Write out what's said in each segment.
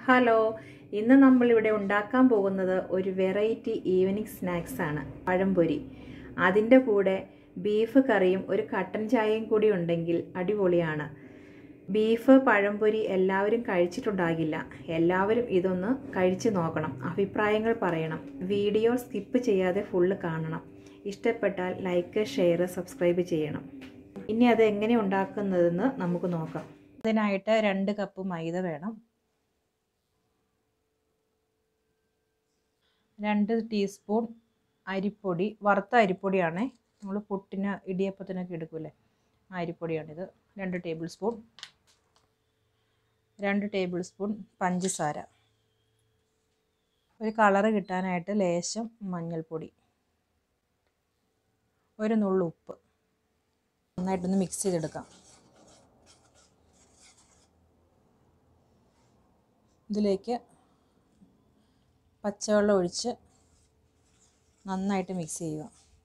hello ഇന്ന് നമ്മളിവിടെ ഉണ്ടാക്കാൻ പോകുന്നത് ഒരു വെറൈറ്റി ഈവനിങ് സ്നാക്സ് ആണ് പഴംപൊരി അതിൻ്റെ കൂടെ ബീഫ് കറിയും ഒരു കട്ടൻ ചായയും കൂടി ഉണ്ടെങ്കിൽ അടിപൊളിയാണ് ബീഫ് പഴംപൊരി എല്ലാവരും കഴിച്ചിട്ടുണ്ടാകില്ല എല്ലാവരും ഇതൊന്ന് കഴിച്ചു നോക്കണം അഭിപ്രായങ്ങൾ പറയണം വീഡിയോ സ്കിപ്പ് ചെയ്യാതെ ഫുള്ള് കാണണം ഇഷ്ടപ്പെട്ടാൽ ലൈക്ക് ഷെയർ സബ്സ്ക്രൈബ് ചെയ്യണം ഇനി അത് എങ്ങനെ ഉണ്ടാക്കുന്നതെന്ന് നമുക്ക് നോക്കാം അതിനായിട്ട് രണ്ട് കപ്പ് മൈദ വേണം രണ്ട് ടീസ്പൂൺ അരിപ്പൊടി വറുത്ത അരിപ്പൊടിയാണേ നമ്മൾ പുട്ടിന് ഇടിയപ്പത്തിനൊക്കെ എടുക്കൂലേ ആ അരിപ്പൊടിയാണിത് രണ്ട് ടേബിൾ സ്പൂൺ രണ്ട് ടേബിൾ സ്പൂൺ പഞ്ചസാര ഒരു കളറ് കിട്ടാനായിട്ട് ലേശം മഞ്ഞൾപ്പൊടി ഒരു നുള്ളു ഉപ്പ് നന്നായിട്ടൊന്ന് മിക്സ് ചെയ്തെടുക്കാം ഇതിലേക്ക് പച്ചവെള്ളം ഒഴിച്ച് നന്നായിട്ട് മിക്സ് ചെയ്യുക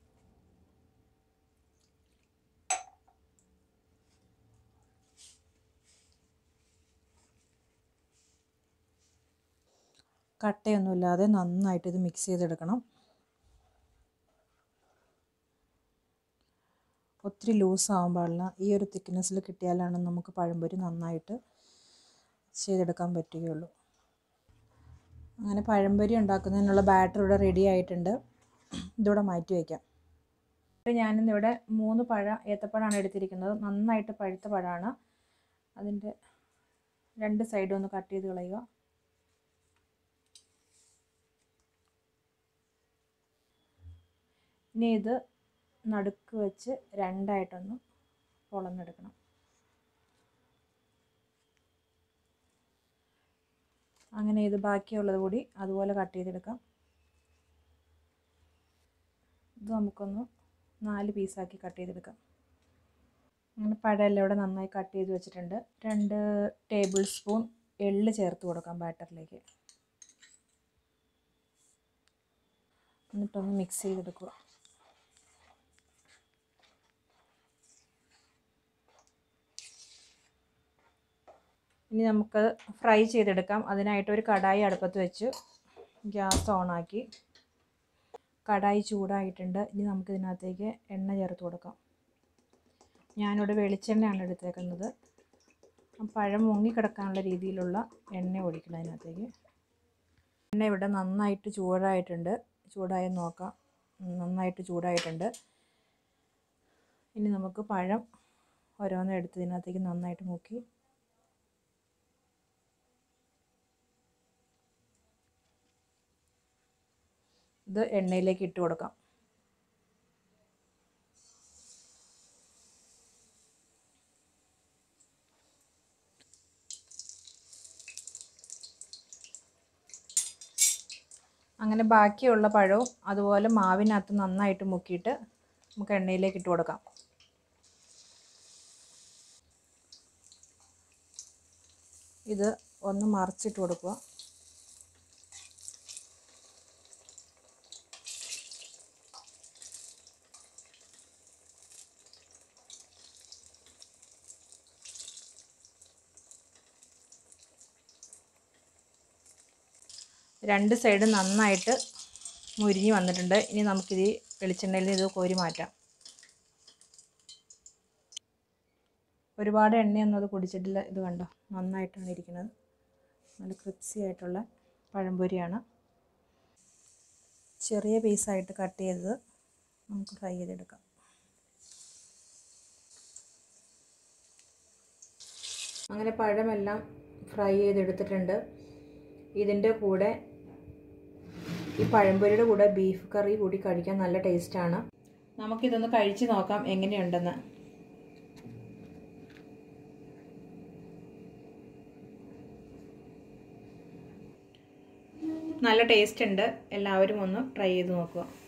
കട്ടയൊന്നുമില്ലാതെ നന്നായിട്ട് ഇത് മിക്സ് ചെയ്തെടുക്കണം ഒത്തിരി ലൂസ് ആവാൻ പാടില്ല ഈ ഒരു തിക്നെസ്സിൽ കിട്ടിയാലാണ് നമുക്ക് പഴംപൊരി നന്നായിട്ട് ചെയ്തെടുക്കാൻ പറ്റുകയുള്ളൂ അങ്ങനെ പഴംപൊരി ഉണ്ടാക്കുന്നതിനുള്ള ബാറ്റർ ഇവിടെ റെഡി ആയിട്ടുണ്ട് ഇതിവിടെ മാറ്റി വയ്ക്കാം ഞാനിന്നിവിടെ മൂന്ന് പഴ ഏത്തപ്പഴമാണ് എടുത്തിരിക്കുന്നത് നന്നായിട്ട് പഴുത്ത പഴമാണ് അതിൻ്റെ രണ്ട് സൈഡും ഒന്ന് കട്ട് ചെയ്ത് കളയുക ഇനി ഇത് നടുക്ക് വെച്ച് രണ്ടായിട്ടൊന്ന് പൊളന്നെടുക്കണം അങ്ങനെ ഇത് ബാക്കിയുള്ളത് കൂടി അതുപോലെ കട്ട് ചെയ്തെടുക്കാം ഇത് നമുക്കൊന്ന് നാല് പീസാക്കി കട്ട് ചെയ്തെടുക്കാം അങ്ങനെ പഴമെല്ലാം ഇവിടെ നന്നായി കട്ട് ചെയ്ത് വെച്ചിട്ടുണ്ട് രണ്ട് ടേബിൾ സ്പൂൺ എള്ള് ചേർത്ത് കൊടുക്കാം ബാറ്ററിലേക്ക് എന്നിട്ടൊന്ന് മിക്സ് ചെയ്തെടുക്കുക ഇനി നമുക്ക് ഫ്രൈ ചെയ്തെടുക്കാം അതിനായിട്ട് ഒരു കടായി അടുപ്പത്ത് വെച്ച് ഗ്യാസ് ഓണാക്കി കടായി ചൂടായിട്ടുണ്ട് ഇനി നമുക്ക് ഇതിനകത്തേക്ക് എണ്ണ ചേർത്ത് കൊടുക്കാം ഞാനിവിടെ വെളിച്ചെണ്ണയാണ് എടുത്തേക്കുന്നത് പഴം മുങ്ങിക്കിടക്കാനുള്ള രീതിയിലുള്ള എണ്ണ ഒഴിക്കണം അതിനകത്തേക്ക് എണ്ണ ഇവിടെ നന്നായിട്ട് ചൂടായിട്ടുണ്ട് ചൂടായി നോക്കാം നന്നായിട്ട് ചൂടായിട്ടുണ്ട് ഇനി നമുക്ക് പഴം ഓരോന്നും എടുത്ത് ഇതിനകത്തേക്ക് നന്നായിട്ട് മുക്കി ഇത് എണ്ണയിലേക്ക് ഇട്ട് കൊടുക്കാം അങ്ങനെ ബാക്കിയുള്ള പഴവും അതുപോലെ മാവിനകത്ത് നന്നായിട്ട് മുക്കിയിട്ട് നമുക്ക് എണ്ണയിലേക്ക് ഇട്ട് കൊടുക്കാം ഇത് ഒന്ന് മറിച്ചിട്ട് കൊടുക്കുക രണ്ട് സൈഡ് നന്നായിട്ട് മുരിഞ്ഞ് വന്നിട്ടുണ്ട് ഇനി നമുക്കിത് വെളിച്ചെണ്ണയിൽ ഇത് കോരി മാറ്റാം ഒരുപാട് എണ്ണയൊന്നും അത് കുടിച്ചിട്ടില്ല ഇത് കണ്ടോ നന്നായിട്ടാണ് ഇരിക്കുന്നത് നല്ല ക്രിപ്സി ആയിട്ടുള്ള പഴംപൊരിയാണ് ചെറിയ പീസായിട്ട് കട്ട് ചെയ്തത് നമുക്ക് ഫ്രൈ ചെയ്തെടുക്കാം അങ്ങനെ പഴമെല്ലാം ഫ്രൈ ചെയ്തെടുത്തിട്ടുണ്ട് ഇതിൻ്റെ കൂടെ ഈ പഴംപൊരിയുടെ കൂടെ ബീഫ് കറി കൂടി കഴിക്കാൻ നല്ല ടേസ്റ്റാണ് നമുക്കിതൊന്ന് കഴിച്ച് നോക്കാം എങ്ങനെയുണ്ടെന്ന് നല്ല ടേസ്റ്റ് ഉണ്ട് എല്ലാവരും ഒന്ന് ട്രൈ ചെയ്ത് നോക്കുക